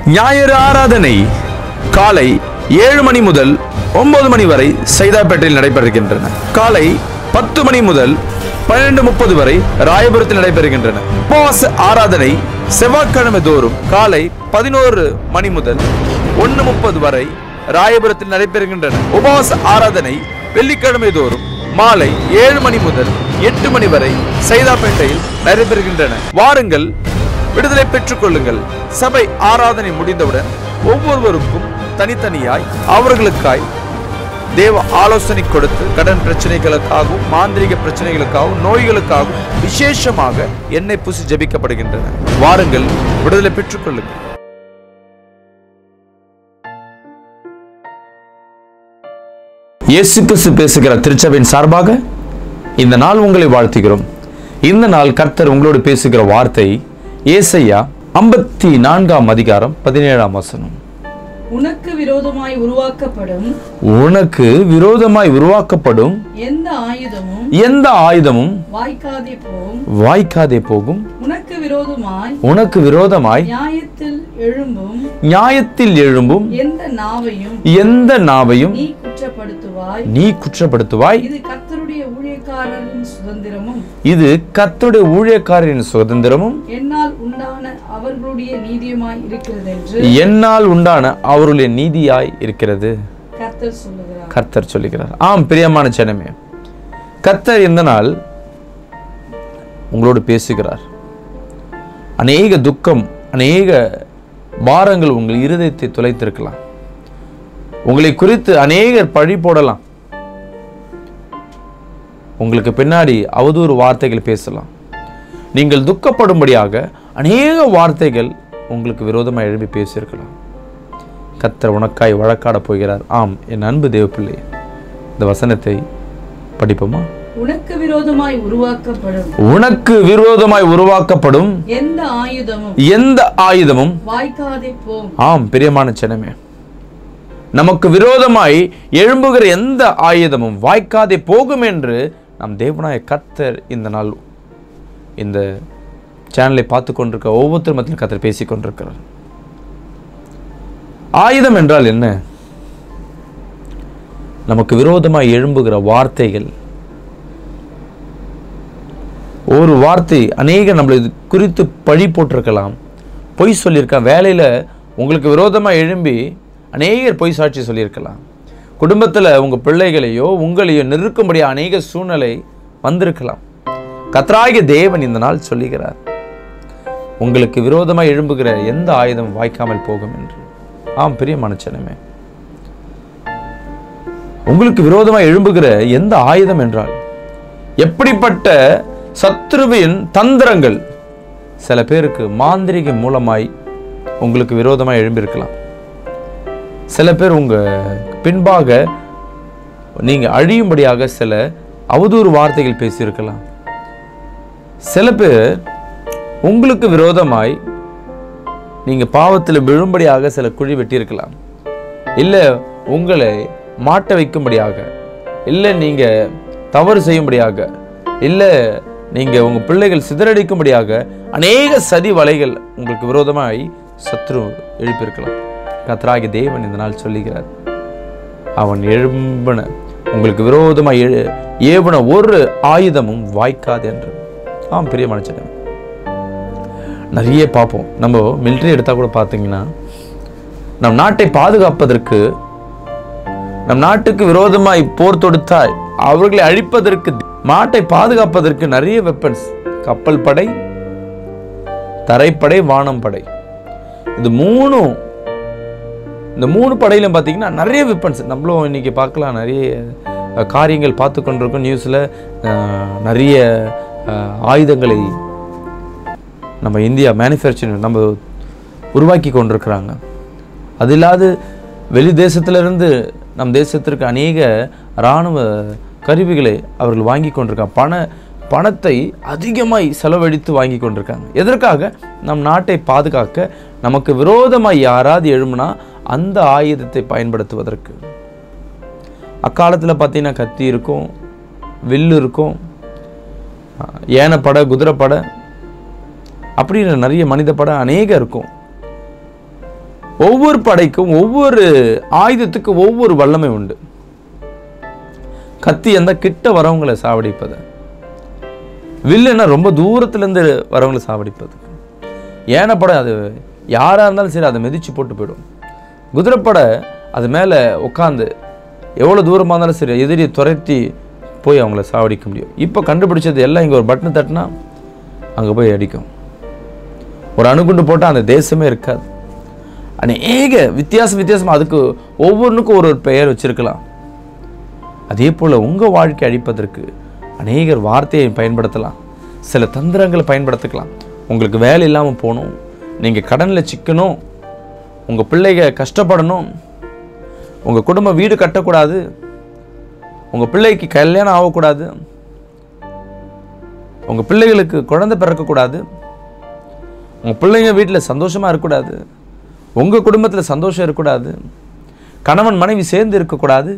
ஞாயிறு ஆராதனை காலை ஏழு மணி முதல் ஒன்பது மணி வரை சைதாப்பேட்டையில் நடைபெறுகின்றன காலை பத்து மணி முதல் பன்னிரண்டு முப்பது வரை ராயபுரத்தில் நடைபெறுகின்றன உபவாச ஆராதனை செவ்வாய்க்கிழமை தோறும் காலை பதினோரு மணி முதல் ஒன்று முப்பது வரை ராயபுரத்தில் நடைபெறுகின்றன உபவாச ஆராதனை வெள்ளிக்கிழமை தோறும் மாலை ஏழு மணி முதல் எட்டு மணி வரை சைதாப்பேட்டையில் நடைபெறுகின்றன வாருங்கள் விடுதலை பெற்றுக் கொள்ளுங்கள் சபை ஆராதனை முடிந்தவுடன் ஒவ்வொருவருக்கும் தனித்தனியாய் அவர்களுக்காய் தேவ ஆலோசனை கொடுத்து கடன் பிரச்சனைகளுக்காகவும் மாந்திரிக பிரச்சனைகளுக்காகவும் நோய்களுக்காகவும் விசேஷமாக எண்ணெய் பூசி ஜெபிக்கப்படுகின்றன வாருங்கள் விடுதலை பெற்றுக் கொள்ளுங்கள் இயேசு கிறிஸ்து பேசுகிற திருச்சபையின் சார்பாக இந்த நாள் உங்களை வாழ்த்துகிறோம் இந்த நாள் கர்த்தர் உங்களோடு பேசுகிற வார்த்தை ஏசையா ஐம்பத்தி நான்காம் அதிகாரம் பதினேழாம் வசனம் உனக்கு விரோதமாய் உருவாக்கப்படும் உனக்கு விரோதமாய் உருவாக்கப்படும் எந்த ஆயுதமும் எந்த ஆயுதமும் வாய்க்காதே போம் வாய்க்காதே போகும் உனக்கு விரோதமாய் உனக்கு விரோதமாய் நியாயத்தில் எழும்பும் நியாயத்தில் எழும்பும் எந்த நாவையும் எந்த நாவையும் நீ குற்றப்படுத்துவாய் நீ குற்றப்படுத்துவாய் இது கர்த்தருடைய ஊழியக்காரரின் சுதந்திரமும் இது கர்த்தருடைய ஊழியக்காரரின் சுதந்திரமும் என்னால் உண்டான அவர்களுடைய நீதியுமாய் இருக்கிறது என்று என்னால் உண்டான அவருடைய நீதியாய் இருக்கிறது கர்த்தர் சொல்லுகிறார் கர்த்தர் சொல்லுகிறார் ஆம் பிரியமான ஜனமே கர்த்தர் இந்த நாள் உங்களோடு பேசுகிறார் அநேக துக்கம் அநேக பாரங்கள் உங்கள் இருதயத்தை துளைத்திருக்கலாம் உங்களை குறித்து அநேகர் பழி போடலாம் உங்களுக்கு பின்னாடி அவதூறு வார்த்தைகள் பேசலாம் நீங்கள் துக்கப்படும்படியாக அநேக வார்த்தைகள் உங்களுக்கு விரோதமாக எழுப்பி பேசியிருக்கலாம் கர்த்தர் உனக்காய் வழக்காட போகிறார் ஆம் என் அன்பு தேவப்பிள்ளை இந்த வசனத்தை படிப்போமா உனக்கு விரோதமாய் உருவாக்கப்படும் உனக்கு விரோதமாய் உருவாக்கப்படும் எந்த ஆயுதமும் எந்த ஆயுதமும் வாய்க்காதே போம் ஆம் பிரியமான ஜனமே நமக்கு விரோதமாய் எழும்புகிற எந்த ஆயுதமும் வாய்க்காதே போகும் என்று நம் தேவனாய கர்த்தர் இந்த நாள் இந்த சேனலை பார்த்து கொண்டிருக்க ஒவ்வொருத்தர் மத்தியில் கர்த்தர் பேசிக் கொண்டிருக்கிறார் ஆயுதம் என்றால் என்ன நமக்கு விரோதமாய் எழும்புகிற வார்த்தைகள் ஒரு வார்த்தை அநேக நம்மளை இது குறித்து பழி போட்டிருக்கலாம் பொய் சொல்லியிருக்கான் வேலையில் உங்களுக்கு விரோதமாக எழும்பி அநேகர் பொய் சாட்சி சொல்லியிருக்கலாம் குடும்பத்தில் உங்கள் பிள்ளைகளையோ உங்களையோ நெருக்கும்படி அநேக சூழ்நிலை வந்திருக்கலாம் கத்ராகிய தேவன் இந்த நாள் சொல்லுகிறார் உங்களுக்கு விரோதமாக எழும்புகிற எந்த ஆயுதம் வாய்க்காமல் போகும் என்று ஆம் பெரிய மனுச்சனமே உங்களுக்கு விரோதமாக எழும்புகிற எந்த ஆயுதம் என்றால் எப்படிப்பட்ட சத்ருவின் தந்திரங்கள் சில பேருக்கு மாந்திரிக மூலமாய் உங்களுக்கு விரோதமாக எழும்பியிருக்கலாம் சில பேர் உங்க பின்பாக நீங்க அழியும்படியாக சில அவதூறு வார்த்தைகள் பேசியிருக்கலாம் சில பேர் உங்களுக்கு விரோதமாய் நீங்க பாவத்தில் விழும்படியாக சில குழி வெட்டியிருக்கலாம் இல்லை உங்களை மாட்ட வைக்கும்படியாக இல்லை நீங்க தவறு செய்யும்படியாக இல்லை நீங்க உங்க பிள்ளைகள் சிதறடிக்கும்படியாக அநேக சதி வலைகள் உங்களுக்கு விரோதமாய் சத்ரு எழுப்பியிருக்கலாம் கத்ராகி தேவன் இந்த நாள் சொல்லுகிறார் அவன் எழும்பின உங்களுக்கு விரோதமாய் எழு ஏவின ஒரு ஆயுதமும் வாய்க்காது என்று ஆம் பெரிய மனுஷன் நிறைய பார்ப்போம் நம்ம மிலிட்ரி எடுத்தா கூட பார்த்தீங்கன்னா நம் நாட்டை பாதுகாப்பதற்கு நம் நாட்டுக்கு விரோதமாய் போர் தொடுத்தாய் அவர்களை அழிப்பதற்கு நாட்டை பாதுகாப்பதற்கு நிறைய வெப்பன்ஸ் கப்பல் படை தரைப்படை வானம் படை இது மூணும் இந்த மூணு படையிலும் பார்த்தீங்கன்னா நிறைய வெப்பன்ஸ் நம்மளும் இன்னைக்கு பார்க்கலாம் நிறைய அஹ், காரியங்கள் பார்த்து கொண்டிருக்கோம் நியூஸில் நிறைய அஹ், ஆயுதங்களை நம்ம இந்தியா மேனுஃபேக்சரிங் நம்ம உருவாக்கி கொண்டிருக்கிறாங்க அது இல்லாது வெளி தேசத்திலிருந்து நம் தேசத்திற்கு அநேக இராணுவ கருவிகளை அவர்கள் வாங்கி கொண்டிருக்காங்க பண பணத்தை அதிகமாய் செலவழித்து வாங்கி கொண்டிருக்காங்க எதற்காக நம் நாட்டை பாதுகாக்க நமக்கு விரோதமாய் யாராவது எழும்புனா அந்த ஆயுதத்தை பயன்படுத்துவதற்கு அக்காலத்தில் பார்த்தீங்கன்னா கத்தி இருக்கும் வில்லு இருக்கும் அஹ், யானைப்படை குதிரைப்படை அப்படின்னு நிறைய மனித படம் அநேகம் இருக்கும் ஒவ்வொரு படைக்கும் ஒவ்வொரு ஆயுதத்துக்கும் ஒவ்வொரு வல்லமை உண்டு கத்தி அந்த கிட்ட வரவங்களை சாவடிப்பது வில்லுன்னா ரொம்ப தூரத்துல இருந்து வரவங்களை சாவடிப்பது ஏனப்படை அது யாரா இருந்தாலும் சரி அதை மிதிச்சு போட்டு போயிடும் குதிரைப்படை அது மேலே உட்காந்து எவ்வளோ தூரமாக இருந்தாலும் சரி எதிரியை துரத்தி போய் அவங்கள சாவடிக்க முடியும் இப்போ கண்டுபிடிச்சது எல்லாம் இங்கே ஒரு பட்டனை தட்டினா அங்கே போய் அடிக்கும் ஒரு அணுகுண்டு போட்டால் அந்த தேசமே இருக்காது அநேக வித்தியாசம் வித்தியாசம் அதுக்கு ஒவ்வொன்றுக்கும் ஒரு ஒரு பெயர் வச்சிருக்கலாம் அதே போல் உங்கள் வாழ்க்கை அழிப்பதற்கு அநேகர் வார்த்தையை பயன்படுத்தலாம் சில தந்திரங்களை பயன்படுத்திக்கலாம் உங்களுக்கு வேலை இல்லாமல் போகணும் நீங்கள் கடனில் சிக்கணும் உங்கள் பிள்ளைங்க கஷ்டப்படணும் உங்கள் குடும்பம் வீடு கட்டக்கூடாது உங்கள் பிள்ளைக்கு கல்யாணம் ஆகக்கூடாது உங்கள் பிள்ளைகளுக்கு குழந்தை பிறக்கக்கூடாது உங்கள் பிள்ளைங்க வீட்டில் சந்தோஷமாக இருக்கக்கூடாது உங்கள் குடும்பத்தில் சந்தோஷம் இருக்கக்கூடாது கணவன் மனைவி சேர்ந்து இருக்கக்கூடாது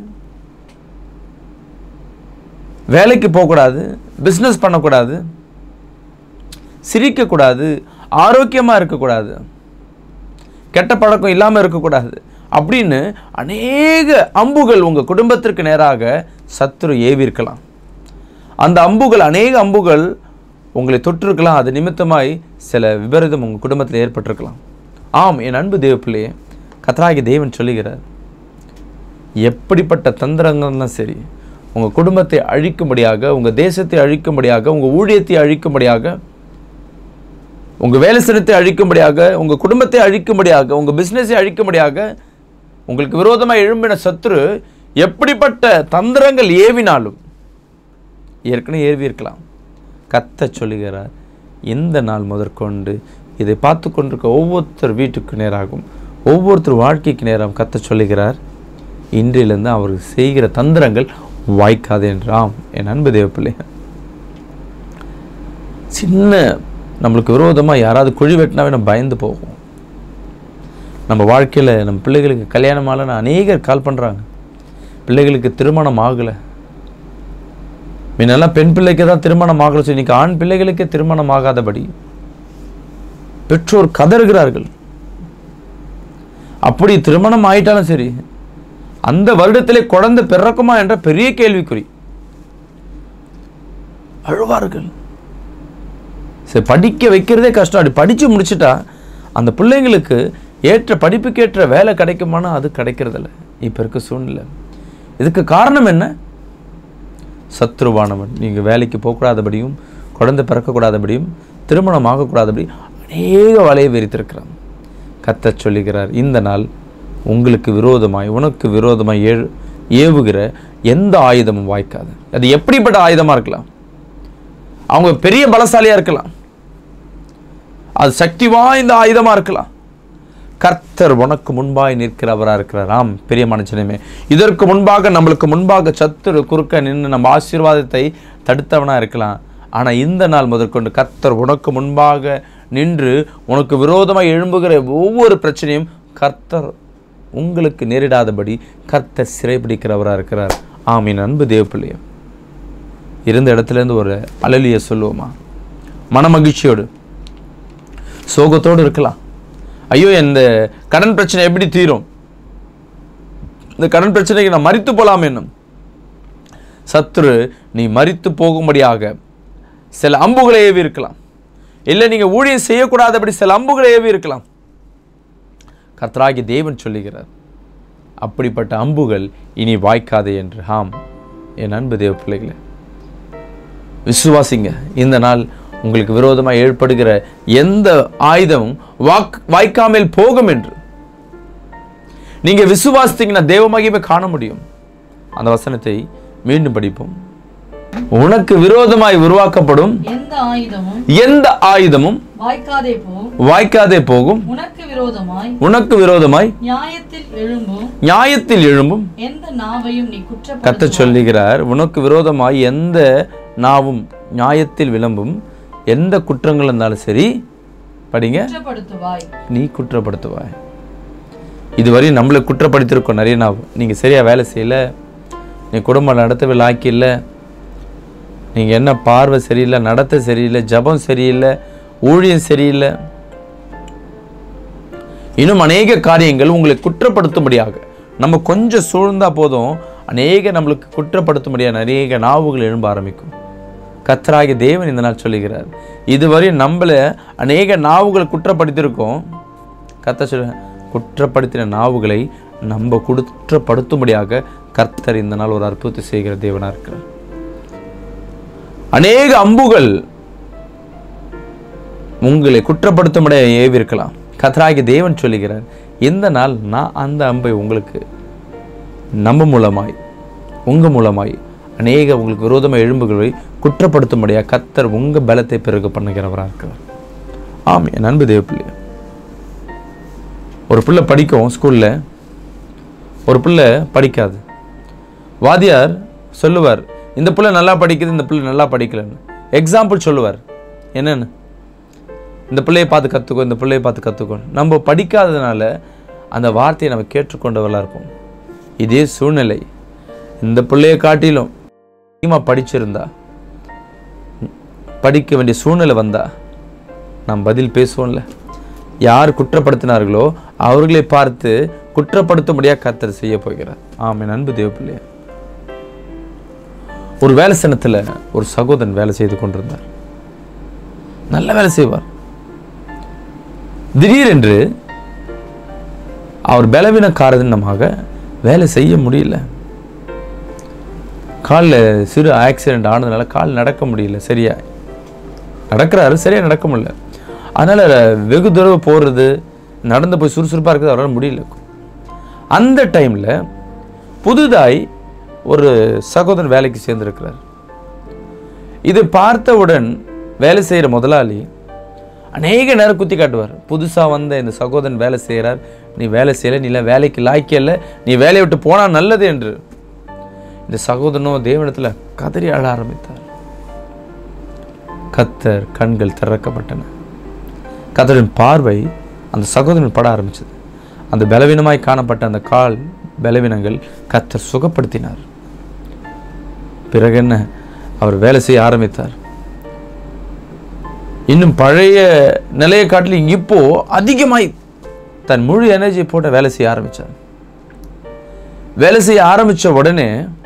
வேலைக்கு போகக்கூடாது பிஸ்னஸ் பண்ணக்கூடாது சிரிக்கக்கூடாது ஆரோக்கியமாக இருக்கக்கூடாது கெட்ட பழக்கம் இல்லாமல் இருக்கக்கூடாது அப்படின்னு அநேக அம்புகள் உங்கள் குடும்பத்திற்கு நேராக சத்துரு ஏவி இருக்கலாம் அந்த அம்புகள் அநேக அம்புகள் உங்களை தொற்றிருக்கலாம் அது நிமித்தமாய் சில விபரீதம் உங்கள் குடும்பத்தில் ஏற்பட்டிருக்கலாம் ஆம் என் அன்பு தேவ பிள்ளையே கத்தராகி தேவன் சொல்லுகிறார் எப்படிப்பட்ட தந்திரங்கள் தான் சரி உங்கள் குடும்பத்தை அழிக்கும்படியாக உங்கள் தேசத்தை அழிக்கும்படியாக உங்கள் ஊழியத்தை அழிக்கும்படியாக உங்கள் வேலை ஸ்தலத்தை அழிக்கும்படியாக உங்கள் குடும்பத்தை அழிக்கும்படியாக உங்கள் பிஸ்னஸை அழிக்கும்படியாக உங்களுக்கு விரோதமாக எழும்பின சத்துரு எப்படிப்பட்ட தந்திரங்கள் ஏவினாலும் ஏற்கனவே ஏவி இருக்கலாம் கத்த சொல்லுகிறார் இந்த நாள் முதற்கொண்டு இதை பார்த்து கொண்டிருக்க ஒவ்வொருத்தர் வீட்டுக்கு நேராகும் ஒவ்வொருத்தர் வாழ்க்கைக்கு நேரம் கத்த சொல்லுகிறார் இன்றிலிருந்து அவர் செய்கிற தந்திரங்கள் வாய்க்காது என்றாம் என் அன்பு தேவப்பிள்ளை சின்ன நம்மளுக்கு விரோதமாக யாராவது குழி வெட்டினாவே நம்ம பயந்து போகும் நம்ம வாழ்க்கையில் நம்ம பிள்ளைகளுக்கு கல்யாணம் ஆகலைன்னு அநேகர் கால் பண்ணுறாங்க பிள்ளைகளுக்கு திருமணம் ஆகலை முன்னெல்லாம் பெண் பிள்ளைக்கு தான் திருமணம் ஆகலை சொல்லி இன்னைக்கு ஆண் பிள்ளைகளுக்கே திருமணம் ஆகாதபடி பெற்றோர் கதறுகிறார்கள் அப்படி திருமணம் ஆயிட்டாலும் சரி அந்த வருடத்திலே குழந்தை பிறக்குமா என்ற பெரிய கேள்விக்குறி அழுவார்கள் சரி படிக்க வைக்கிறதே கஷ்டம் அப்படி படித்து முடிச்சிட்டா அந்த பிள்ளைங்களுக்கு ஏற்ற படிப்புக்கேற்ற வேலை கிடைக்குமானா அது கிடைக்கிறதில்ல இப்போ இருக்க சூழ்நிலை இதுக்கு காரணம் என்ன சத்ருவானவன் நீங்கள் வேலைக்கு போகக்கூடாதபடியும் குழந்தை பிறக்கக்கூடாதபடியும் திருமணம் ஆகக்கூடாதபடி அநேக வலையை விரித்திருக்கிறான் கத்தச் சொல்லுகிறார் இந்த நாள் உங்களுக்கு விரோதமாய் உனக்கு விரோதமாய் ஏழு ஏவுகிற எந்த ஆயுதமும் வாய்க்காது அது எப்படிப்பட்ட ஆயுதமாக இருக்கலாம் அவங்க பெரிய பலசாலியாக இருக்கலாம் அது சக்தி வாய்ந்த ஆயுதமாக இருக்கலாம் கர்த்தர் உனக்கு முன்பாய் நிற்கிறவராக இருக்கிறார் ஆம் பெரிய மனுஷனமே இதற்கு முன்பாக நம்மளுக்கு முன்பாக சத்துரு குறுக்க நின்று நம்ம ஆசீர்வாதத்தை தடுத்தவனாக இருக்கலாம் ஆனால் இந்த நாள் முதற்கொண்டு கர்த்தர் உனக்கு முன்பாக நின்று உனக்கு விரோதமாக எழும்புகிற ஒவ்வொரு பிரச்சனையும் கர்த்தர் உங்களுக்கு நேரிடாதபடி கர்த்தர் சிறைபிடிக்கிறவராக இருக்கிறார் ஆமீன் அன்பு தேவப்பிள்ளைய இருந்த இடத்துலேருந்து ஒரு அலலியை சொல்லுவோமா மனமகிழ்ச்சியோடு சோகத்தோடு இருக்கலாம் ஐயோ இந்த கடன் பிரச்சனை எப்படி தீரும் இந்த கடன் பிரச்சனைக்கு நான் மறித்து போலாம் என்னும் சத்துரு நீ மறித்து போகும்படியாக சில அம்புகளை ஏவி இருக்கலாம் இல்லை நீங்கள் ஊழியம் செய்யக்கூடாதபடி சில அம்புகளை ஏவி இருக்கலாம் கர்த்தராகி தேவன் சொல்லுகிறார் அப்படிப்பட்ட அம்புகள் இனி வாய்க்காதே என்று ஆம் என் அன்பு தேவ பிள்ளைகளே விசுவாசிங்க இந்த நாள் உங்களுக்கு விரோதமாக ஏற்படுகிற எந்த ஆயுதமும் வாக் வாய்க்காமல் போகும் என்று நீங்க விசுவாசித்தீங்கன்னா தேவ மகிமை காண முடியும் அந்த வசனத்தை மீண்டும் படிப்போம் உனக்கு விரோதமாய் உருவாக்கப்படும் எந்த ஆயுதமும் எந்த ஆயுதமும் வாய்க்காதே போம் வாய்க்காதே போகும் உனக்கு விரோதமாய் உனக்கு விரோதமாய் நியாயத்தில் எழும்பும் நியாயத்தில் எழும்பும் எந்த நாவையும் நீ கத்த குற்றப்படுத்த சொல்லுகிறார் உனக்கு விரோதமாய் எந்த நாவும் நியாயத்தில் விளம்பும் எந்த குற்றங்கள் இருந்தாலும் சரி படிங்க குற்றப்படுத்துவாய் நீ குற்றப்படுத்துவாய் இதுவரை நம்மளை குற்றப்படுத்தியிருக்கோம் நிறைய நாவு நீங்கள் சரியாக வேலை செய்யல நீ குடும்பம் நடத்தவே லாக்கி இல்லை நீங்கள் என்ன பார்வை சரியில்லை நடத்தை சரியில்லை ஜபம் சரியில்லை ஊழியம் சரியில்லை இன்னும் அநேக காரியங்கள் உங்களை குற்றப்படுத்தும்படியாக நம்ம கொஞ்சம் சூழ்ந்தா போதும் அநேக நம்மளுக்கு குற்றப்படுத்தும்படியான அநேக நாவுகள் எழும்ப ஆரம்பிக்கும் கத்தராகிய தேவன் இந்த நாள் சொல்லுகிறார் இதுவரை நம்மள அநேக நாவுகள் குற்றப்படுத்தியிருக்கோம் கத்த சொல்ல குற்றப்படுத்தின நாவுகளை நம்ம குற்றப்படுத்தும்படியாக கர்த்தர் இந்த நாள் ஒரு அற்புதத்தை செய்கிற தேவனா இருக்கிறார் அநேக அம்புகள் உங்களை குற்றப்படுத்தும்படியாக ஏவி இருக்கலாம் கத்தராகிய தேவன் சொல்லுகிறார் இந்த நாள் நான் அந்த அம்பை உங்களுக்கு நம்ம மூலமாய் உங்க மூலமாய் அநேக உங்களுக்கு விரோதமாக எழும்புகளை குற்றப்படுத்தும்படியாக கத்தர் உங்க பலத்தை பெருக பண்ணுகிறவராக இருக்கிறார் ஆம் என் அன்பு தேவ பிள்ளை ஒரு பிள்ளை படிக்கும் ஸ்கூல்ல ஒரு பிள்ளை படிக்காது வாதியார் சொல்லுவார் இந்த பிள்ளை நல்லா படிக்குது இந்த பிள்ளை நல்லா படிக்கலன்னு எக்ஸாம்பிள் சொல்லுவார் என்னன்னு இந்த பிள்ளையை பார்த்து கற்றுக்கோ இந்த பிள்ளையை பார்த்து கற்றுக்கோ நம்ம படிக்காததுனால அந்த வார்த்தையை நம்ம கேட்டுக்கொண்டவர்களாக இருப்போம் இதே சூழ்நிலை இந்த பிள்ளையை காட்டிலும் அதிகமாக படிச்சிருந்தா படிக்க வேண்டிய சூழ்நிலை வந்தா நாம் பதில் பேசுவோம்ல யார் குற்றப்படுத்தினார்களோ அவர்களை பார்த்து குற்றப்படுத்தும்படியாக கத்தர் செய்ய போகிறார் ஆமென் அன்பு தேவ பிள்ளையா ஒரு வேலை சனத்தில் ஒரு சகோதரன் வேலை செய்து கொண்டிருந்தார் நல்ல வேலை செய்வார் திடீரென்று அவர் பலவீன காரணமாக வேலை செய்ய முடியல காலில் சிறு ஆக்சிடென்ட் ஆனதுனால கால் நடக்க முடியல சரியா நடக்கிறாரு சரியா நடக்க முடியல அதனால வெகு தூரம் போகிறது நடந்து போய் சுறுசுறுப்பாக இருக்கிறது அவரால் முடியல அந்த டைமில் புதுதாய் ஒரு சகோதரன் வேலைக்கு சேர்ந்திருக்கிறார் இது பார்த்தவுடன் வேலை செய்கிற முதலாளி அநேக நேரம் குத்தி காட்டுவார் புதுசாக வந்த இந்த சகோதரன் வேலை செய்கிறார் நீ வேலை செய்யலை நீ இல்லை வேலைக்கு லாய்க்கல நீ வேலையை விட்டு போனால் நல்லது என்று இந்த சகோதரனும் தேவனத்தில் கதறி அழ ஆரம்பித்தார் கத்தர் கண்கள் திறக்கப்பட்டன கத்தரின் பார்வை அந்த சகோதரன் பட ஆரம்பிச்சது அந்த பலவீனமாய் காணப்பட்ட அந்த கால் பலவீனங்கள் கத்தர் சுகப்படுத்தினார் பிறகு என்ன அவர் வேலை செய்ய ஆரம்பித்தார் இன்னும் பழைய நிலையை காட்டிலும் இப்போ அதிகமாய் தன் முழு எனர்ஜியை போட்டு வேலை செய்ய ஆரம்பிச்சார் வேலை செய்ய ஆரம்பிச்ச உடனே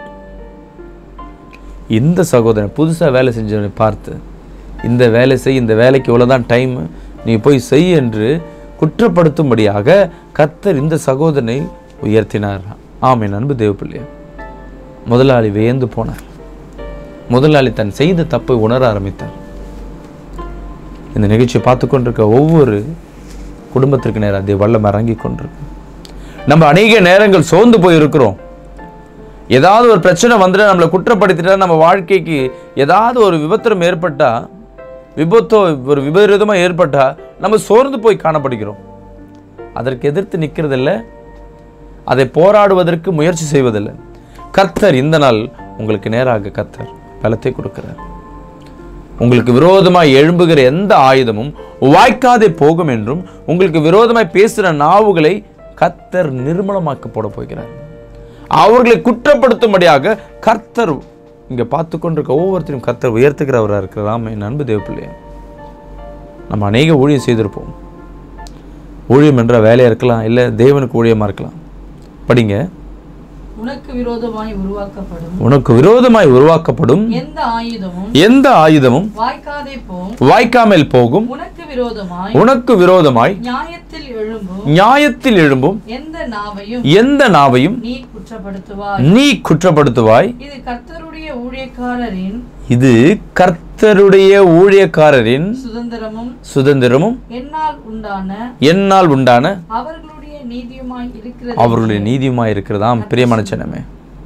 இந்த சகோதரன் புதுசா வேலை செஞ்சவனை பார்த்து இந்த வேலை செய் இந்த வேலைக்கு இவ்வளவுதான் டைம் நீ போய் செய் என்று குற்றப்படுத்தும்படியாக கத்தர் இந்த சகோதரனை உயர்த்தினார் ஆமென் அன்பு தேவப்பிள்ளையா முதலாளி வியந்து போனார் முதலாளி தன் செய்த தப்பை உணர ஆரம்பித்தார் இந்த நிகழ்ச்சியை பார்த்து கொண்டிருக்க ஒவ்வொரு குடும்பத்திற்கு நேரம் அதை வல்லம் இறங்கி கொண்டிருக்கு நம்ம அநேக நேரங்கள் சோர்ந்து போய் இருக்கிறோம் ஏதாவது ஒரு பிரச்சனை வந்துட்டு நம்மளை குற்றப்படுத்திட்டா நம்ம வாழ்க்கைக்கு ஏதாவது ஒரு விபத்திரம் ஏற்பட்டா விபத்தோ ஒரு விபரீதமாக ஏற்பட்டா நம்ம சோர்ந்து போய் காணப்படுகிறோம் அதற்கு எதிர்த்து நிற்கிறதில்ல அதை போராடுவதற்கு முயற்சி செய்வதில்லை கர்த்தர் இந்த நாள் உங்களுக்கு நேராக கர்த்தர் பலத்தை கொடுக்கிறார் உங்களுக்கு விரோதமாய் எழும்புகிற எந்த ஆயுதமும் வாய்க்காதே போகும் என்றும் உங்களுக்கு விரோதமாய் பேசுகிற நாவுகளை கர்த்தர் நிர்மலமாக்க போட போகிறார் அவர்களை குற்றப்படுத்தும்படியாக கர்த்தர் இங்க பார்த்து கொண்டிருக்க ஒவ்வொருத்தரும் கர்த்தர் உயர்த்துகிறவராக இருக்கிறாம் என் அன்பு தேவப்பிள்ளையா நம்ம அநேக ஊழியம் செய்திருப்போம் ஊழியம் என்ற வேலையா இருக்கலாம் இல்லை தேவனுக்கு ஊழியமா இருக்கலாம் படிங்க உனக்கு விரோதமாய் உருவாக்கப்படும் உனக்கு விரோதமாய் உருவாக்கப்படும் எந்த ஆயுதமும் எந்த ஆயுதமும் வாய்க்காதே போம் வாய்க்காமல் போகும் உனக்கு விரோதமாய் உனக்கு விரோதமாய் நியாயத்தில் எழும்பும் நியாயத்தில் எழும்பும் எந்த நாவையும் எந்த நாவையும் நீ குற்றப்படுத்துவாய் நீ குற்றப்படுத்துவாய் இது கர்த்தருடைய ஊழியக்காரரின் இது கர்த்தருடைய ஊழியக்காரரின் சுதந்திரமும் சுதந்திரமும் என்னால் உண்டான என்னால் உண்டான அவர்களுடைய நீதியுமாய் இருக்கிறது அவர்களுடைய நீதியுமாய் இருக்கிறதாம் பிரியமான ஜனமே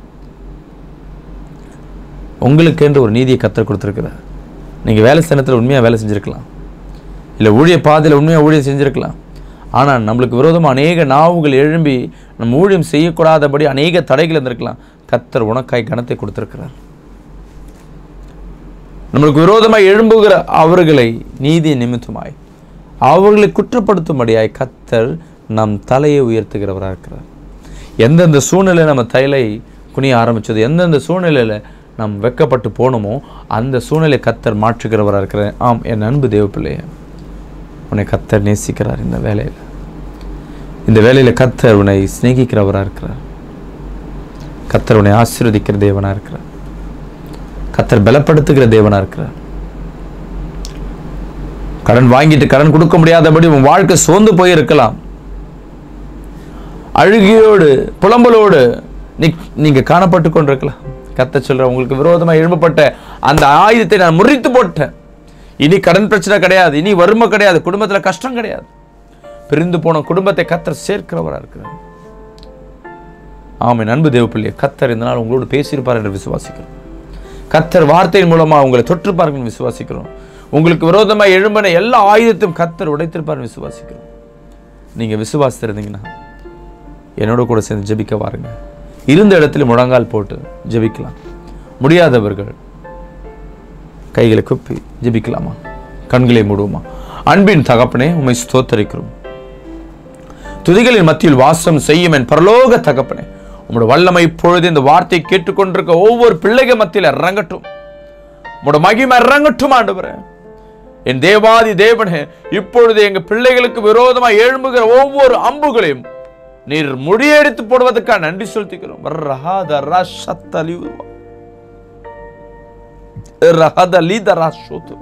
உங்களுக்கு என்று ஒரு நீதியை கத்தர் கொடுத்துருக்கிறார் நீங்க வேலை ஸ்தானத்தில் உண்மையா வேலை செஞ்சிருக்கலாம் இல்லை ஊழிய பாதையில் உண்மையா ஊழியம் செஞ்சிருக்கலாம் ஆனால் நம்மளுக்கு விரோதமாக அநேக நாவுகள் எழும்பி நம்ம ஊழியம் செய்யக்கூடாதபடி அநேக தடைகள் இருந்திருக்கலாம் கத்தர் உனக்காய் கனத்தை கொடுத்திருக்கிறார் நம்மளுக்கு விரோதமாய் எழும்புகிற அவர்களை நீதி நிமித்தமாய் அவர்களை குற்றப்படுத்தும்படியாய் கத்தர் நம் தலையை உயர்த்துகிறவராக இருக்கிறார் எந்தெந்த சூழ்நிலை நம்ம தலை குனிய ஆரம்பிச்சது எந்தெந்த சூழ்நிலையில் நாம் வெக்கப்பட்டு போனோமோ அந்த சூழ்நிலை கத்தர் மாற்றுகிறவராக இருக்கிறார் ஆம் என் அன்பு தேவப்பிள்ளைய உன்னை கத்தர் நேசிக்கிறார் இந்த வேலையில் இந்த வேலையில கத்தர் உன்னை சிநேகிக்கிறவரா இருக்கிறார் கத்தர் உன்னை ஆசீர்வதிக்கிற தேவனா இருக்கிறார் கத்தர் பலப்படுத்துகிற தேவனா இருக்கிறார் கடன் வாங்கிட்டு கடன் கொடுக்க முடியாதபடி உன் வாழ்க்கை சோர்ந்து போயிருக்கலாம் அழுகியோடு புலம்பலோடு நீ நீங்க காணப்பட்டு கொண்டிருக்கலாம் கத்த சொல்ற உங்களுக்கு விரோதமா எழும்பப்பட்ட அந்த ஆயுதத்தை நான் முறித்து போட்டேன் இனி கடன் பிரச்சனை கிடையாது இனி வறுமை கிடையாது குடும்பத்துல கஷ்டம் கிடையாது பிரிந்து போன குடும்பத்தை கத்தர் சேர்க்கிறவரா இருக்கிறார் ஆமென் அன்பு தேவப்பிள்ளைய கத்தர் இந்த நாள் உங்களோடு பேசியிருப்பார் என்று விசுவாசிக்கிறோம் கத்தர் வார்த்தையின் மூலமா உங்களை தொற்றுப்பார்கள் என்று விசுவாசிக்கிறோம் உங்களுக்கு விரோதமாக எழும்பின எல்லா ஆயுதத்தையும் கத்தர் உடைத்திருப்பார் விசுவாசிக்கிறோம் நீங்க விசுவாசித்திருந்தீங்கன்னா என்னோட கூட சேர்ந்து ஜெபிக்க வாருங்க இருந்த இடத்துல முழங்கால் போட்டு ஜெபிக்கலாம் முடியாதவர்கள் கைகளை குப்பி ஜெபிக்கலாமா கண்களை மூடுவோமா அன்பின் தகப்பனே உம்மை ஸ்தோத்தரிக்கிறோம் துதிகளின் மத்தியில் வாசம் செய்யும் என் பரலோக தகப்பனே உம்முடைய வல்லமை இப்பொழுது இந்த வார்த்தை கேட்டுக்கொண்டிருக்க ஒவ்வொரு பிள்ளைகள் மத்தியில் இறங்கட்டும் உம்முடைய மகிமை இறங்கட்டும் ஆண்டவரே என் தேவாதி தேவனே இப்பொழுது எங்க பிள்ளைகளுக்கு விரோதமாக எழும்புகிற ஒவ்வொரு அம்புகளையும் நீர் முடியெடுத்து போடுவதற்காக நன்றி செலுத்திக்கிறோம் ரஹாத ரஷத்தலிவு. ரஹத லீத ராஷோத்துவா.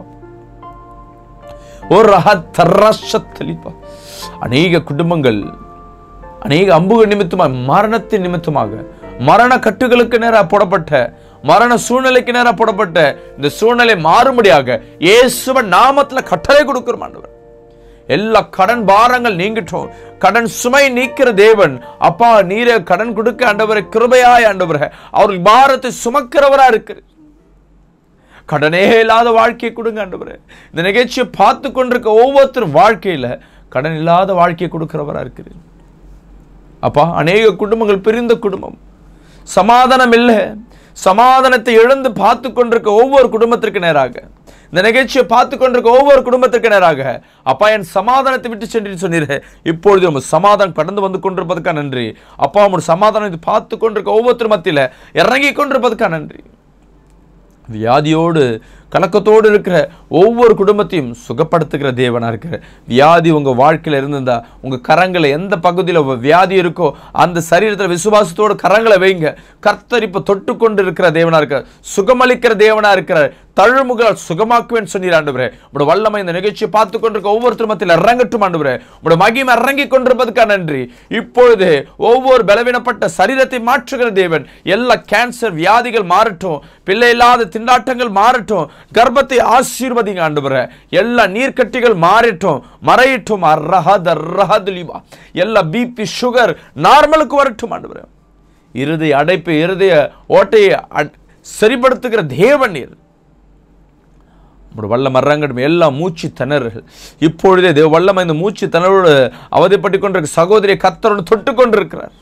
ஓ ரஹத் ரஷத்தலிப்பா. அநேக குடும்பங்கள் அநேக அம்புகள் நிமித்தமாக மரணத்தின் நிமித்தமாக மரண கட்டுகளுக்கு நேராக போடப்பட்ட மரண சூழ்நிலைக்கு நேராக போடப்பட்ட இந்த சூழ்நிலை மாறும்படியாக இயேசுவன் நாமத்துல கட்டளை கொடுக்கிறோம் ஆண்டவர் எல்லா கடன் பாரங்கள் நீங்கிட்டோம் கடன் சுமை நீக்கிற தேவன் அப்பா நீரே கடன் கொடுக்க ஆண்டவரை கிருபையாய் ஆண்டவரை அவர்கள் பாரத்தை சுமக்கிறவரா இருக்கிற கடனே இல்லாத வாழ்க்கையை கொடுங்க ஆண்டவரே இந்த நிகழ்ச்சியை பார்த்து கொண்டிருக்க ஒவ்வொருத்தரும் வாழ்க்கையில கடன் இல்லாத வாழ்க்கையை கொடுக்கிறவரா இருக்கிறேன் அப்பா அநேக குடும்பங்கள் பிரிந்த குடும்பம் சமாதானம் இல்லை சமாதானத்தை இழந்து பார்த்து கொண்டிருக்க ஒவ்வொரு குடும்பத்திற்கு நேராக இந்த நிகழ்ச்சியை பார்த்து கொண்டிருக்க ஒவ்வொரு குடும்பத்திற்கு நேராக அப்பா என் சமாதானத்தை விட்டு சென்று சொன்னீரே இப்பொழுது உங்க சமாதானம் கடந்து வந்து கொண்டிருப்பதற்காக நன்றி அப்பா உங்களுடைய சமாதானத்தை பார்த்து கொண்டிருக்க ஒவ்வொருத்தர் மத்தியில இறங்கி கொண்டிருப்பதற்காக நன்றி வியாதியோடு கலக்கத்தோடு இருக்கிற ஒவ்வொரு குடும்பத்தையும் சுகப்படுத்துகிற தேவனா இருக்கிற வியாதி உங்க வாழ்க்கையில இருந்திருந்தா உங்க கரங்களை எந்த பகுதியில் வியாதி இருக்கோ அந்த சரீரத்தில் விசுவாசத்தோடு கரங்களை வைங்க கர்த்தர் இப்ப தொட்டு கொண்டு இருக்கிற தேவனா இருக்க சுகமளிக்கிற தேவனா இருக்கிற தழுமுகளால் சுகமாக்குவேன் சொன்னீர் ஆண்டவரே உங்களோட வல்லமை இந்த நிகழ்ச்சியை பார்த்து கொண்டிருக்க ஒவ்வொருத்தர் மத்தியில் இறங்கட்டும் ஆண்டவரே உங்களோட மகிமை இறங்கி கொண்டிருப்பதற்காக நன்றி இப்பொழுது ஒவ்வொரு பலவீனப்பட்ட சரீரத்தை மாற்றுகிற தேவன் எல்லா கேன்சர் வியாதிகள் மாறட்டும் பிள்ளை இல்லாத திண்டாட்டங்கள் மாறட்டும் கர்ப்பத்தை ஆசீர்வதிங்க ஆண்டவரே எல்லா நீர்க்கட்டிகள் மாறட்டும் மறையட்டும் அரஹத் அரஹதுலிவா எல்லா பிபி சுகர் நார்மலுக்கு வரட்டும் ஆண்டவரே இருதய அடைப்பு இருதய ஓட்டையை அட்- சரிப்படுத்துகிற தேவன் நீர் உங்களுடைய வல்லம் மரங்கடும் எல்லா மூச்சு திணறுகள் இப்பொழுதே தேவ வல்லமை இந்த மூச்சு திணறோடு அவதிப்பட்டு கொண்டிருக்க சகோதரியை கத்தரோடு தொட்டு கொண்டிருக்கிறார்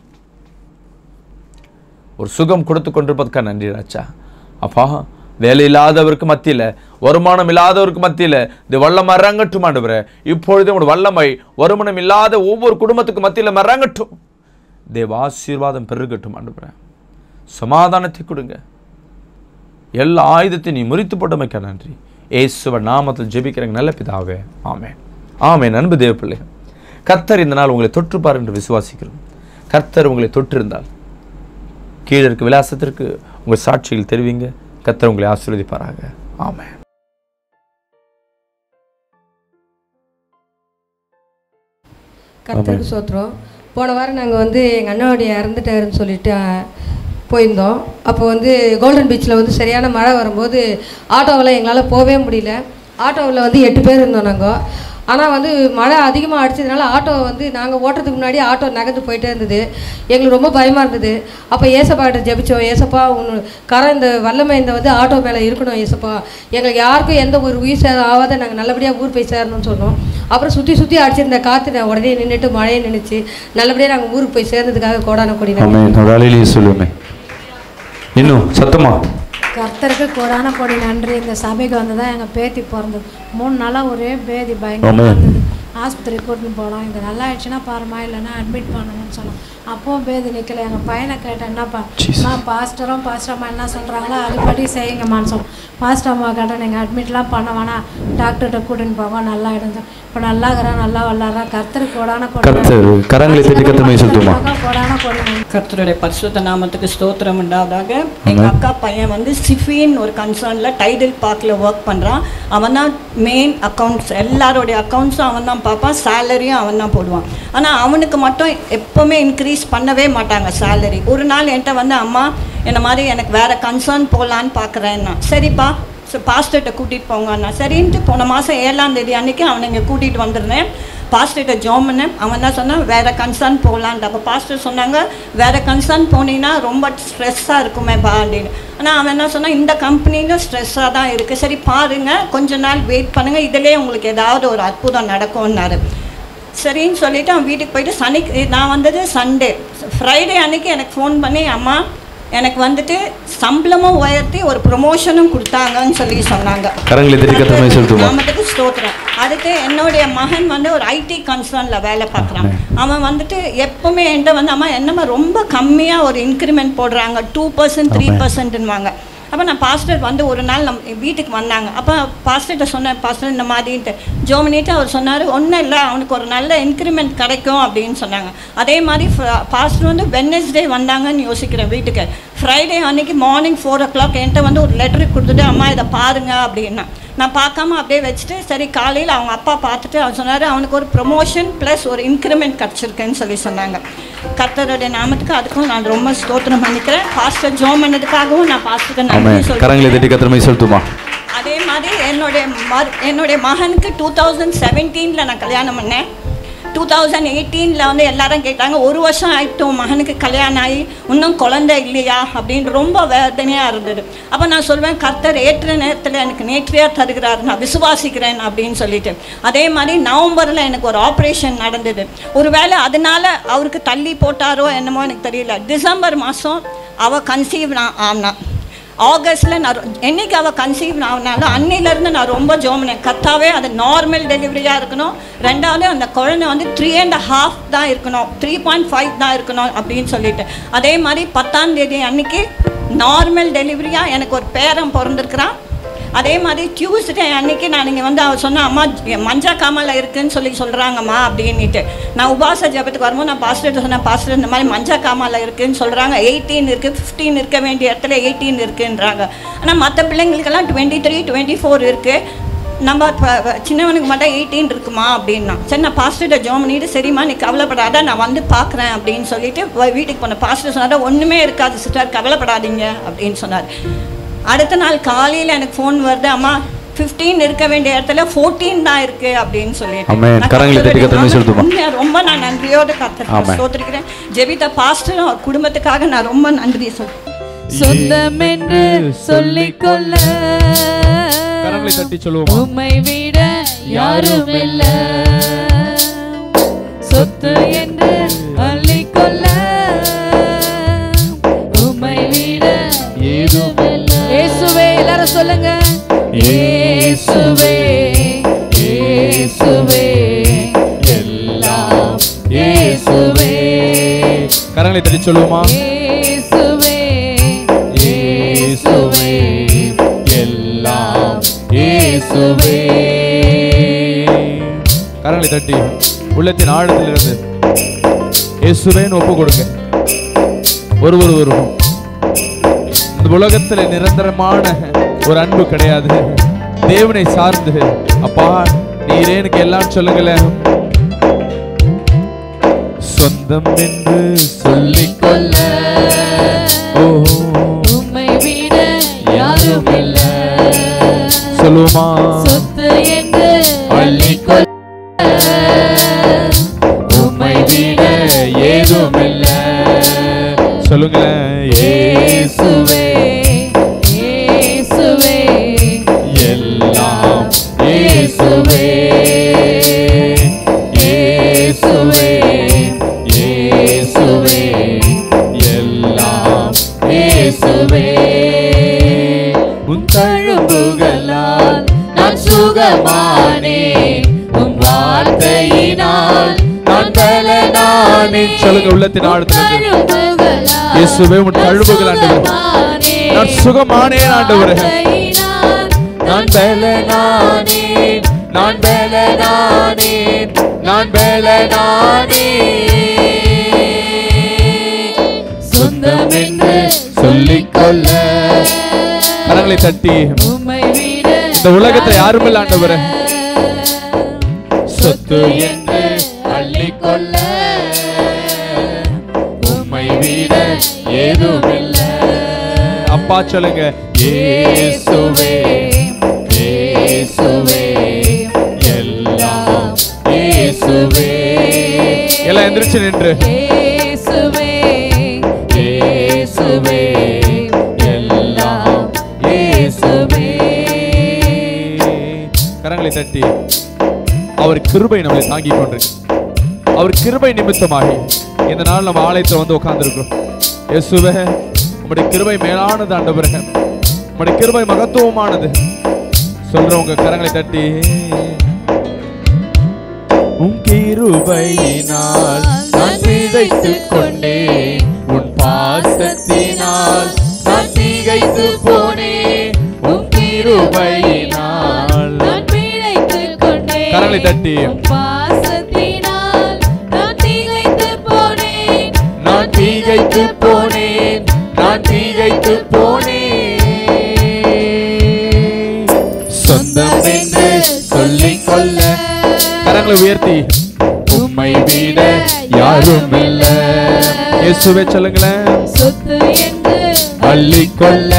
ஒரு சுகம் கொடுத்து கொண்டிருப்பதற்காக நன்றி ராஜா அப்பா வேலை இல்லாதவருக்கு மத்தியில வருமானம் இல்லாதவருக்கு மத்தியில இந்த வல்லம் மறங்கட்டும் ஆண்டவரே இப்பொழுது உங்களுடைய வல்லமை வருமானம் இல்லாத ஒவ்வொரு குடும்பத்துக்கு மத்தியில மறங்கட்டும் தேவ ஆசீர்வாதம் பெருகட்டும் ஆண்டவரே சமாதானத்தை கொடுங்க எல்லா ஆயுதத்தையும் நீ முறித்து போட்டமைக்க நன்றி ஏசுவ நாமத்தில் ஜெபிக்கிறங்க நல்ல பிதாவே ஆமென் ஆமென் அன்பு தேவ பிள்ளை கர்த்தர் இந்த நாள் உங்களை தொற்றுப்பார் என்று விசுவாசிக்கிறோம் கர்த்தர் உங்களை தொற்றிருந்தால் கீழே இருக்க விலாசத்திற்கு உங்கள் சாட்சிகள் தெரிவிங்க கர்த்தர் உங்களை ஆசீர்வதிப்பாராக ஆமென் கர்த்தருக்கு சோத்திரம் போன வாரம் நாங்கள் வந்து எங்கள் அண்ணனுடைய இறந்துட்டாருன்னு சொல்லிட்டு அஹ், போயிருந்தோம் அப்போ வந்து கோல்டன் பீச்சில் வந்து சரியான மழை வரும்போது ஆட்டோவில் எங்களால் போகவே முடியல ஆட்டோவில் வந்து எட்டு பேர் இருந்தோம் நாங்கள் ஆனால் வந்து மழை அதிகமாக அடிச்சதுனால ஆட்டோ வந்து நாங்கள் ஓட்டுறதுக்கு முன்னாடி ஆட்டோ நகர்ந்து போயிட்டே இருந்தது எங்களுக்கு ரொம்ப பயமாக இருந்தது அப்போ ஏசப்பாட்ட ஜெபிச்சோம் ஏசப்பா உன் கரை இந்த வல்லமை இந்த வந்து ஆட்டோ மேலே இருக்கணும் ஏசப்பா எங்களுக்கு யாருக்கும் எந்த ஒரு உயிர் சேதம் ஆகாத நாங்கள் நல்லபடியாக ஊர் போய் சேரணும்னு சொன்னோம் அப்புறம் சுற்றி சுற்றி அடிச்சிருந்த காற்று நான் உடனே நின்றுட்டு மழையை நின்றுச்சு நல்லபடியாக நாங்கள் ஊருக்கு போய் சேர்ந்ததுக்காக கோடான கொடி நன்றி. ஆமென் ஒரு அலையிலேயே சொல்லுமே இன்னும் சத்தமா கர்த்தருக்கு கோடான கோடி நன்றி இந்த சபைக்கு வந்து தான் எங்கள் பேத்தி பிறந்தது மூணு நாளாக ஒரே பேதி ஆமென். பயங்கரமாக இருந்தது ஆஸ்பத்திரி கூட்டின்னு போனோம் இது நல்லா ஆயிடுச்சுன்னா பாருமா இல்லைன்னா அட்மிட் பண்ணணும்னு சொன்னோம் அப்பவும் பேதி நிற்கல எங்கள் பையனை கேட்டேன் என்னப்பா நான் பாஸ்டரும் பாஸ்டர் அம்மா என்ன சொல்கிறாங்களோ அதுபடி செய்யுங்கம்மான்னு சொன்னோம் பாஸ்டர் அம்மா கேட்டேன் நீங்கள் அட்மிட்லாம் பண்ண வேணாம் டாக்டர்கிட்ட கூட்டின்னு போங்க நல்லா ஆயிடுங்க இப்போ நல்லா இருக்கிறேன் நல்லா வளர்றேன் கர்த்தருக்கு கோடான கோடி கர்த்தர் கரங்களை தட்டி கத்தமை செலுத்துமா கோடான கோடி நன்றி. கர்த்தருடைய பரிசுத்த நாமத்துக்கு ஸ்தோத்திரம் உண்டாவதாக எங்கள் அக்கா பையன் வந்து சிஃபின் ஒரு கன்சர்னில் டைடல் பார்க்கில் ஒர்க் பண்ணுறான் அவன் தான் மெயின் அக்கௌண்ட்ஸ் எல்லாருடைய அக்கௌண்ட்ஸும் அவன் தான் பார்ப்பான் சேலரியும் அவன் தான் போடுவான் ஆனால் அவனுக்கு மட்டும் எப்போவுமே இன்க்ரீஸ் பண்ணவே மாட்டாங்க சேலரி ஒரு நாள் என்கிட்ட வந்து அம்மா என்ன மாதிரி எனக்கு வேறு கன்சர்ன் போகலான்னு பார்க்குறேன்னா சரிப்பா ஸோ பாஸ்டர்கிட்ட கூட்டிகிட்டு போங்கண்ணா சரின்ட்டு போன மாதம் ஏழாம் தேதி அன்னைக்கு அவனை இங்கே கூட்டிகிட்டு வந்திருந்தேன் பாஸ்டர்கிட்ட ஜோம் பண்ணேன் அவன் தான் சொன்னான் வேறு கன்சர்ன் போகலான்ட்டு அப்போ பாஸ்டர் சொன்னாங்க வேறு கன்சர்ன் போனீங்கன்னா ரொம்ப ஸ்ட்ரெஸ்ஸாக இருக்குமே பா அப்படின்னு ஆனால் அவன் என்ன சொன்னான் இந்த கம்பெனிலும் ஸ்ட்ரெஸ்ஸாக தான் இருக்குது சரி பாருங்கள் கொஞ்ச நாள் வெயிட் பண்ணுங்கள் இதிலே உங்களுக்கு ஏதாவது ஒரு அற்புதம் நடக்கும்னாரு சரின்னு சொல்லிட்டு அவன் வீட்டுக்கு போயிட்டு சனி நான் வந்தது சண்டே ஃப்ரைடே அன்னைக்கு எனக்கு ஃபோன் பண்ணி அம்மா எனக்கு வந்துட்டு சம்பளமும் உயர்த்தி ஒரு ப்ரொமோஷனும் கொடுத்தாங்கன்னு சொல்லி சொன்னாங்க கரங்களை தட்டி கத்தமை செலுத்துமா நாமத்துக்கு ஸ்தோத்திரம் அதுக்கு என்னுடைய மகன் வந்து ஒரு ஐடி கன்சர்னில் வேலை பார்க்குறான் அவன் வந்துட்டு எப்பவுமே என்கிட்ட வந்து அம்மா என்னம்மா ரொம்ப கம்மியாக ஒரு இன்க்ரிமெண்ட் போடுறாங்க டூ பர்சன்ட் த்ரீ பர்சன்ட்னுவாங்க அப்போ நான் பாஸ்டர் வந்து ஒரு நாள் நம் வீட்டுக்கு வந்தாங்க அப்போ பாஸ்டர்கிட்ட சொன்னேன் பாஸ்டர் இந்த மாதிரின்ட்டு ஜோமினிட்டு அவர் சொன்னார் ஒன்றும் இல்லை அவனுக்கு ஒரு நல்ல இன்க்ரிமெண்ட் கிடைக்கும் அப்படின்னு சொன்னாங்க அதே மாதிரி பாஸ்டர் வந்து வெட்னஸ்டே வந்தாங்கன்னு யோசிக்கிறேன் வீட்டுக்கு ஃப்ரைடே அன்னைக்கு மார்னிங் ஃபோர் ஓ கிளாக் என்கிட்ட வந்து ஒரு லெட்டர் கொடுத்துட்டு அம்மா இதை பாருங்க அப்படின்னா நான் பார்க்காம அப்படியே வச்சுட்டு சரி காலையில் அவங்க அப்பா பார்த்துட்டு அவர் சொன்னார் அவனுக்கு ஒரு ப்ரொமோஷன் ப்ளஸ் ஒரு இன்க்ரிமெண்ட் கிடச்சிருக்குன்னு சொல்லி சொன்னாங்க கர்த்தருடைய நாமத்துக்கு அதுக்கும் நான் ரொம்ப ஸ்தோத்திரம் பண்ணிக்கிறேன் பாஸ்டர் ஜோம் பண்ணதுக்காகவும் நான் பாஸ்டருக்கு ஆமே நன்றி கரங்களை சொல்றேன் தட்டி கத்தமை செலுத்துமா அதே மாதிரி என்னுடைய மர் என்னுடைய மகனுக்கு டூ தௌசண்ட் செவன்டீனில் நான் கல்யாணம் பண்ணேன் டூ தௌசண்ட் எயிட்டீனில் வந்து எல்லாரும் கேட்டாங்க ஒரு வருஷம் ஆயிட்டும் மகனுக்கு கல்யாணம் ஆகி இன்னும் குழந்தை இல்லையா அப்படின்னு ரொம்ப வேதனையாக இருந்தது அப்போ நான் சொல்வேன் கர்த்தர் ஏற்ற நேரத்தில் எனக்கு நேற்றையாக தருகிறார் நான் விசுவாசிக்கிறேன் அப்படின்னு சொல்லிட்டு அதே மாதிரி நவம்பரில் எனக்கு ஒரு ஆப்ரேஷன் நடந்தது ஒருவேளை அதனால அவருக்கு தள்ளி போட்டாரோ என்னமோ எனக்கு தெரியல டிசம்பர் மாதம் அவள் கன்சீவ் நான் ஆனா ஆகஸ்ட்டில் நான் ரொ- என்னைக்கு அவள் கன்சீவ் ஆகினாலும் அன்னிலேருந்து நான் ரொம்ப ஜோமினேன் கத்தாவே அது நார்மல் டெலிவரியாக இருக்கணும் ரெண்டாவது அந்த குழந்தை வந்து த்ரீ அண்ட் ஹாஃப் தான் இருக்கணும் த்ரீ பாயிண்ட் ஃபைவ் தான் இருக்கணும் அப்படின்னு சொல்லிட்டு அதே மாதிரி பத்தாம் தேதி அன்னைக்கு நார்மல் டெலிவரியாக எனக்கு ஒரு பேரன் பிறந்திருக்கிறான் அதே மாதிரி டியூஸ்டே அன்னைக்கு நான் இங்கே வந்து அவ சொன்ன அம்மா மஞ்சா காமல இருக்குன்னு சொல்லி சொல்கிறாங்கம்மா அப்படின்னுட்டு நான் உபாச ஜபத்துக்கு வரும்போது நான் பாஸ்டர் சொன்னேன் பாஸ்டர் இந்த மாதிரி மஞ்சா காமால இருக்குன்னு சொல்கிறாங்க எயிட்டீன் இருக்குது ஃபிஃப்டீன் இருக்க வேண்டிய இடத்துல எயிட்டீன் இருக்குன்றாங்க ஆனால் மற்ற பிள்ளைங்களுக்கெல்லாம் டுவெண்ட்டி த்ரீ டுவெண்ட்டி ஃபோர் இருக்குது நம்ம இப்போ சின்னவனுக்கு மட்டும் எயிட்டீன் இருக்குமா அப்படின்னா சரி நான் பாஸ்டர்கிட்ட ஜோம் பண்ணிட்டு சரிம்மா நீ கவலைப்படாத நான் வந்து பார்க்குறேன் அப்படின்னு சொல்லிட்டு வ- வீட்டுக்கு போனேன் பாஸ்டர் சொன்னார் ஒன்றுமே இருக்காது சிஸ்டர் கவலைப்படாதீங்க அப்படின்னு சொன்னார் அடுத்த நாள் காலையில் எனக்கு ஃபோன் வருது அம்மா 15 இருக்க வேண்டிய இடத்துல 14 தான் இருக்கு அப்படின்னு சொல்லிட்டு ஆமென். நான் கரங்களை தட்டி கர்த்தருடைய கர்த்தரை செலுத்துவோம். உண்மையா ரொம்ப நான் நன்றியோடு கத்தர் ஆமென். சோத்திருக்கிறேன் ஜெபித்த பாஸ்டரும் அவர் குடும்பத்துக்காக நான் ரொம்ப நன்றி சொல்றேன் சொந்தம் என்று சொல்லிக்கொள்ள கரங்களை தட்டி சொல்லுவோமா உம்மை விட யாரும் இல்ல சொத்து என்று அள்ளிக்கொள்ள உம்மை விட ஏதும் இல்ல இயேசுவே எல்லாரும் சொல்லுங்க இயேசுவே இயேசுவே எல்லாம் இயேசுவே கரங்களை தட்டி சொல்லுவோமா இயேசுவே இயேசுவே எல்லாம் இயேசுவே கரங்களை தட்டி உள்ளத்தின் ஆழத்திலிருந்து இயேசுவேன்னு ஒப்பு கொடுங்க ஒரு ஒரு ஒரு இந்த உலகத்துல நிரந்தரமான ஒரு அன்பு கிடையாது தேவனை சார்ந்து அப்பா நீரே எனக்கு எல்லாம் சொல்லுங்களேன் சொந்தம் என்று சொல்லிக்கொள்ள ஓ உம்மை விட யாரும் இல்ல சொல்லுவோமா சொத்து என்று அள்ளிக்கொள்ள உம்மை விட ஏதும் இல்ல சொல்லுங்களேன் இயேசுவே இயேசுவே எல்லாம் இயேசுவே இயேசுவே இயேசுவே எல்லாம் இயேசுவே உன் தழும்புகளால் நான் சுகமானே உன் வார்த்தையினால் நான் நான் பலனானே சொல்லுங்க உள்ளத்தின் ஆழ்த்திலிருந்து இயேசுவே உன் தழும்புகள் ஆண்டவரே நான் சுகமானேன் ஆண்டவரே நான் பலனானேன் நான் பலனானேன் நான் பலனானேன் சொந்தம் என்று சொல்லிக்கொள்ள கரங்களை தட்டி இந்த உலகத்தை யாரும் இல்லை ஆண்டவரே சொத்து என்று அள்ளிக்கொள்ள உம்மை விட ஏதுமில்லை அப்பா சொல்லுங்க இயேசுவே இயேசுவே எல்லாம் இயேசுவே எல்லாம் எந்திரிச்சு நின்று இயேசுவே எல்லாம் இயேசுவே கரங்களை தட்டி அவர் கிருபை நம்மளை தாங்கிக் கொண்டிருக்கு அவர் கிருபை நிமித்தமாகி இந்த நாள் நம்ம ஆலயத்தில் வந்து உட்கார்ந்துருக்கோம் இயேசுவே உம்முடைய கிருபை மேலானது ஆண்டவரே உம்முடைய கிருபை மகத்துவமானது சொல்றவங்க கரங்களை தட்டி உன் கிருபையினால் நான் பிழைத்துக் கொண்டேன் உன் பாசத்தினால் நான் திகைத்து போனேன் உன் கிருபையினால் கரங்களை தட்டி நான் தீகைத்து போனேன் நான் தீகைத்து போனேன் சொந்தம் என்று சொல்லிக் கொள்ள கரங்களை உயர்த்தி உம்மை விட யாரும் இல்ல இயேசுவே சொல்லுங்களேன் சொத்து என்று அள்ளிக்கொள்ள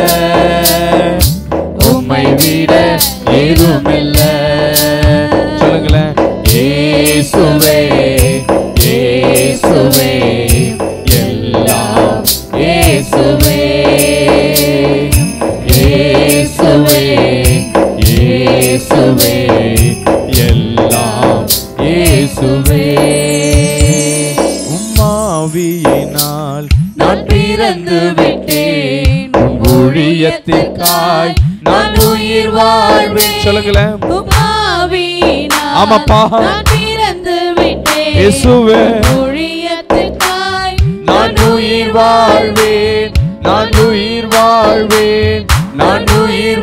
உம்மை விட ஏதும் இல்ல சொல்லுங்களேன் இயேசுவே இயேசுவே எல்லாம் இயேசுவே இயேசுவே இயேசுவே எல்லாம் இயேசுவே உம்மாவியினால் நான் பிறந்து விட்டேன் உன் ஊழியத்திற்காய் நான் உயிர் வாழ்வேன் சொல்லுங்களேன் உமாவியினால் ஆமாப்பா. நான் பிறந்து விட்டேன் இயேசுவே ஊழியத்துக்காய் நான் உயிர் வாழ்வேன் நான் உயிர் வாழ்வேன் நான் உயிர்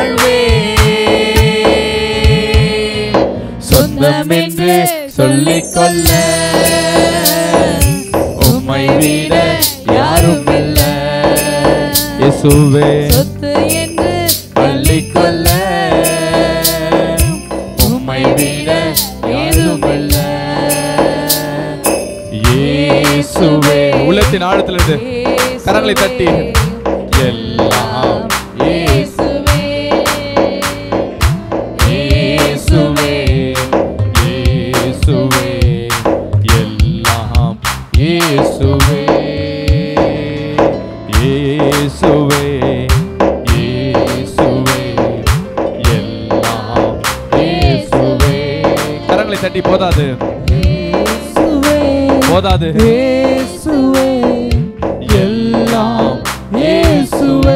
வாழ்வேன் சொந்தம் என்று சொல்லிக்கொள்ள உம்மை விட யாரும் இல்ல இயேசுவே சொத்து என்று அள்ளிக்கொள்ள உம்மை விட யாரும் இல்ல இயேசுவே உள்ளத்தின் ஆழத்திலிருந்து கரங்களை தட்டி எல்லாம் இயேசுவே இயேசுவே இயேசுவே எல்லாம் இயேசுவே இயேசுவே இயேசுவே எல்லாம் இயேசுவே கரங்களை தட்டி போதாது போதாது இயேசுவே எல்லாம் இயேசுவே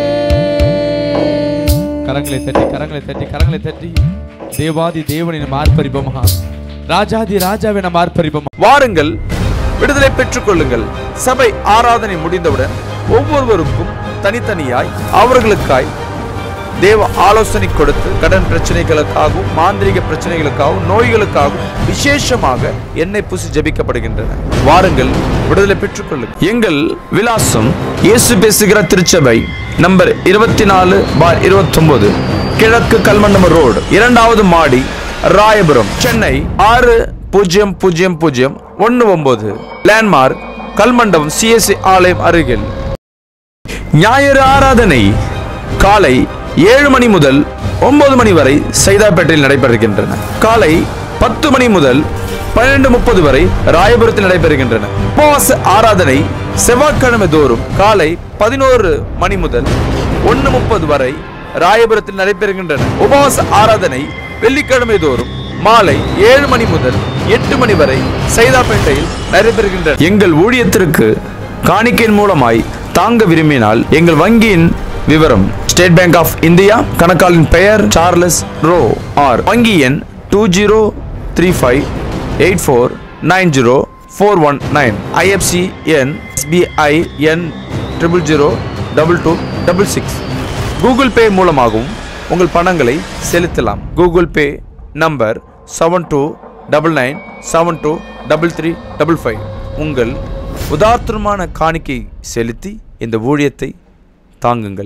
கரங்களை தட்டி கரங்களை தட்டி கரங்களை தட்டி தேவாதி தேவனை நாம் ஆர்ப்பரிப்போமா ராஜாதி ராஜாவை நாம் ஆர்ப்பரிப்போமா வாருங்கள் விடுதலை பெற்றுக் கொள்ளுங்கள் சபை ஆராதனை முடிந்தவுடன் ஒவ்வொருவருக்கும் தனித்தனியாய் அவர்களுக்காய் தேவ ஆலோசனை கொடுத்து கடன் பிரச்சனைகளுக்காகவும் மாந்திரிக பிரச்சனைகளுக்காகவும் நோய்களுக்காகவும் விசேஷமாக எண்ணெய் பூசி ஜெபிக்கப்படுகின்றன வாருங்கள் விடுதலை பெற்றுக் கொள்ளுங்கள் எங்கள் விலாசம் இயேசு பேசுகிற திருச்சபை நம்பர் இருபத்தி நாலு பார் இருபத்தொன்பது கிழக்கு கல்மண்டம ரோடு இரண்டாவது மாடி ராயபுரம் சென்னை ஆறு பூஜ்ஜியம் பூஜ்ஜியம் பூஜ்ஜியம் ஒன்று ஒன்பது லேண்ட்மார்க் கல்மண்டபம் சிஎஸ்சி ஆலயம் அருகில் ஞாயிறு ஆராதனை காலை ஏழு மணி முதல் ஒன்பது மணி வரை சைதாப்பேட்டையில் நடைபெறுகின்றன காலை பத்து மணி முதல் பன்னிரண்டு முப்பது வரை ராயபுரத்தில் நடைபெறுகின்றன உபவாச ஆராதனை செவ்வாய்க்கிழமை தோறும் காலை பதினோரு மணி முதல் ஒன்று முப்பது வரை ராயபுரத்தில் நடைபெறுகின்றன உபவாச ஆராதனை வெள்ளிக்கிழமை தோறும் மாலை ஏழு மணி முதல் எட்டு மணி வரை சைதாப்பேட்டையில் நடைபெறுகின்றன எங்கள் ஊழியத்திற்கு காணிக்கையின் மூலமாய் தாங்க விரும்பினால் எங்கள் வங்கியின் விவரம் ஸ்டேட் பேங்க் ஆஃப் இந்தியா கணக்காளின் பெயர் சார்லஸ் ரோ ஆர் வங்கி எண் two zero three five eight four nine zero four one nine IFSC எண் எஸ்பிஐ எண் triple zero double two double six Google Pay மூலமாகவும் உங்கள் பணங்களை செலுத்தலாம் Google Pay number seven two double nine seven two double three double five உங்கள் உதார்த்தமான காணிக்கை செலுத்தி இந்த ஊழியத்தை தாங்குங்கள்